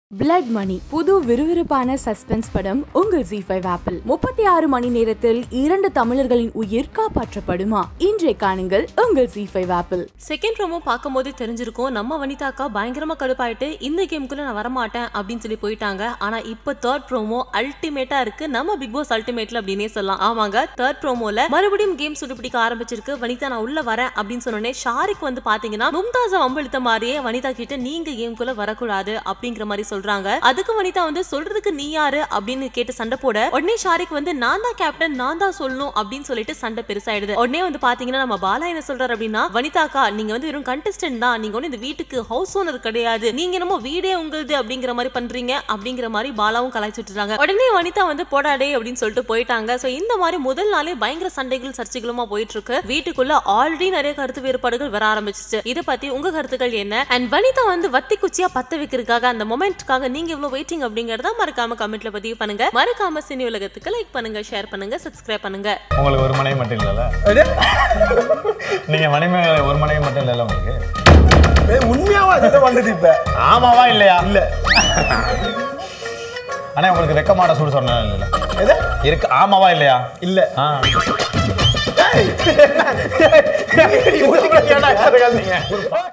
Blood மணி புது விறுவிறுப்பான suspense படம் உங்கள் ஜி ஃபைவ் ஆப்பிள் முப்பத்தி ஆறு மணி நேரத்தில் இரண்டு தமிழர்களின் உயிர் காப்பாற்றப்படுமா இன்றை காணுங்கள் உங்கள் ஜி ஃபைவ் ஆப்பிள் செகண்ட் ப்ரோமோ பார்க்கும்போதே தெரிஞ்சிருக்கும் நம்ம வனிதாக்கா பயங்கரமா கடுப்பாயிட்டு இந்த கேமுக்குள்ள நான் வரமாட்டேன் அப்படின்னு சொல்லி போயிட்டாங்க ஆனா இப்போ தேர்ட் ப்ரோமோ அல்டிமேட்டா இருக்கு நம்ம பிக் பாஸ் அல்டிமேட்ல அப்படின்னே சொல்லலாம் ஆமாங்க தேர்ட் ப்ரோமோல மறுபடியும் கேம் சுட்டு பிடிக்க ஆரம்பிச்சிருக்கு வனிதா நான் உள்ள வரேன் அப்படின்னு சொன்னோடனே ஷாரிக் வந்து பாத்தீங்கன்னா மும்தாஸ வம்பிழுத்த மாதிரியே வனிதா கிட்ட நீங்க கேம்குள்ள வரக்கூடாது அப்படிங்கிற மாதிரி சொல்றாங்க அதுக்கு வனிதா வந்து சொல்றதுக்கு நீ யாரு அப்படின்னு கேட்டு சண்டை போட உடனே ஷாரிக் வந்து நான் தான் கேப்டன் நான் தான் சொல்லணும் அப்படின்னு சொல்லிட்டு சண்டை பெருசாயிடுது உடனே வந்து பாத்தீங்கன்னா நம்ம பாலா என்ன சொல்றாரு அப்படின்னா வனிதாக்கா நீங்க வந்து வெறும் கண்டஸ்டன்ட் தான் நீங்க வந்து இந்த வீட்டுக்கு ஹவுஸ் ஓனர் கிடையாது நீங்க என்னமோ வீடே உங்களுது அப்படிங்கிற மாதிரி பண்றீங்க அப்படிங்கிற மாதிரி பாலாவும் கலாய்ச்சி விட்டுறாங்க உடனே வனிதா வந்து போடாடே அப்படின்னு சொல்லிட்டு போயிட்டாங்க சோ இந்த மாதிரி முதல் நாளே பயங்கர சண்டைகள் சர்ச்சைகளுமா போயிட்டு இருக்கு வீட்டுக்குள்ள ஆல்ரெடி நிறைய கருத்து வேறுபாடுகள் வர ஆரம்பிச்சிச்சு இதை பத்தி உங்க கருத்துக்கள் என்ன அண்ட் வனிதா வந்து வத்தி குச்சியா பத்த வைக்கிறதுக்காக அந்த மொமெண்ட்காக நீங்க இவ்வளவு வெயிட்டிங் அப்படிங்கறத மறக்காம கமெண்ட்ல பதிவு பண்ணுங்க மறக்காம சினி உலகத்துக்கு லைக் பண்ணுங்க ஷேர் பண்ணுங்க சப்ஸ்கிரைப் பண்ணுங்க உங்களுக்கு ஒரு மனைவி மட்டும் இல்லைல்ல நீங்க மனைவி ஒரு மனைவி மட்டும் இல்லைல்ல உங்களுக்கு ஏய், உண்மையாவா அதுதான் வந்தது இப்ப ஆமாவா இல்லையா இல்ல அண்ணா உங்களுக்கு வெக்கமாட சூடு சொன்னா இல்ல எது இருக்கு ஆமாவா இல்லையா இல்ல ஆ ஏய், என்ன? ஏய், ஏய், ஏன்டா இப்படி கத்துக்காதீங்க?